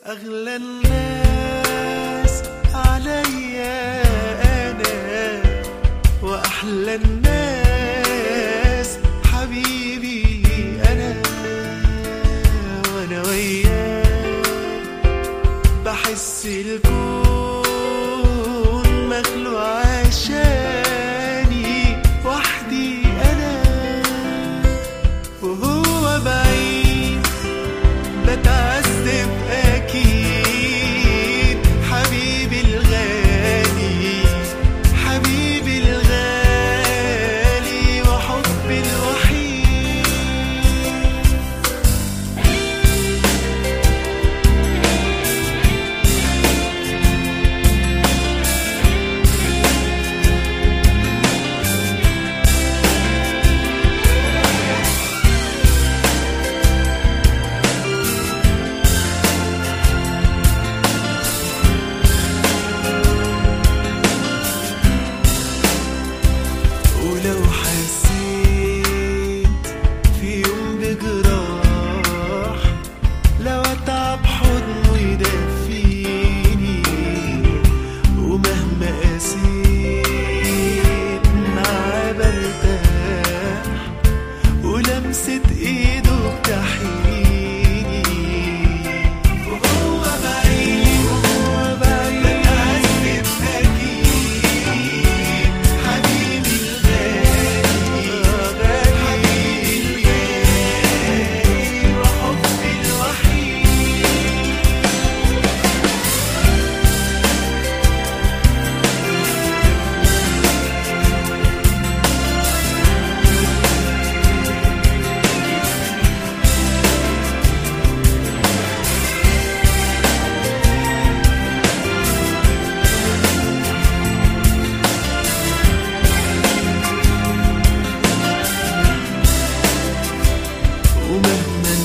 أغلى الناس عليا أنا وأحلى الناس حبيبي أنا وأنا وياك بحس الكون مخلوق عشاني وحدي أنا وهو بعيد بتعذب أكيد حبيبي الغالي حبيبي الغالي وحبي الوحيد ولو حسيت في يوم بجراح لو اتعب حضنه يدفيني ومهما قسيت معاه برتاح ولمسة ايده بتحييني وهو بعيد وهو بعيد بتعذب أكيد حبيبي الغالي حبيبي الغالي وحبي الوحيد ومهما